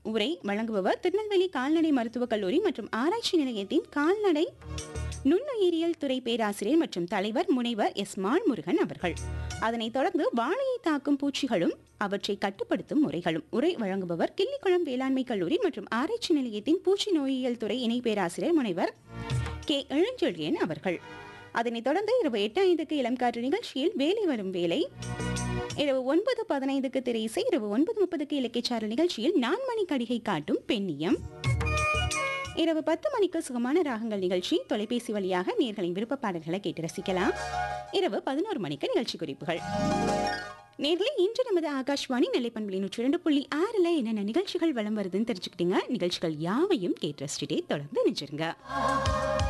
உரை வழங்குபவர் திருநெல்வேலி கால்நடை மருத்துவக் கல்லூரி மற்றும் ஆராய்ச்சி நிலையத்தின் கால்நடை நுண்ணுயிரியல் துறை பேராசிரியர் மற்றும் தலைவர் முனைவர் எஸ் மால்முருகன் அவர்கள் அதனைத் தொடர்ந்து வாழையை தாக்கும் பூச்சிகளும் அவற்றை கட்டுப்படுத்தும் முறைகளும் உரை வழங்குபவர் கிள்ளிக்குளம் வேளாண்மை கல்லூரி மற்றும் ஆராய்ச்சி நிலையத்தின் பூச்சி நோயியல் துறை இணை பேராசிரியர் முனைவர் கே இளஞ்செழியன் அவர்கள் அதனைத் தொடர்ந்து இரவு எட்டு ஐந்துக்கு இளம் காற்று நிகழ்ச்சியில் வேலை வரும் வேலை இரவு ஒன்பது பதினைந்துக்கு திரை இசை இரவு ஒன்பது முப்பதுக்கு இலக்கியச்சாரல் நிகழ்ச்சியில் நான்மணி கடிகை காட்டும் பெண்ணியம் இரவு பத்து மணிக்கு சுகமான ராகங்கள் நிகழ்ச்சி தொலைபேசி வழியாக நேர்களின் விருப்ப பாடல்களை கேட்டு ரசிக்கலாம் இரவு பதினோரு மணிக்கு நிகழ்ச்சி குறிப்புகள் நேர்களே இன்று நமது ஆகாஷ்வாணி நிலைப்பண்புலி நூற்றி இரண்டு புள்ளி ஆறுல என்னென்ன நிகழ்ச்சிகள் வலம் வருதுன்னு தெரிஞ்சுக்கிட்டீங்க நிகழ்ச்சிகள் யாவையும் கேட்டு ரசிச்சுட்டே தொடர்ந்து நினைச்சிருங்க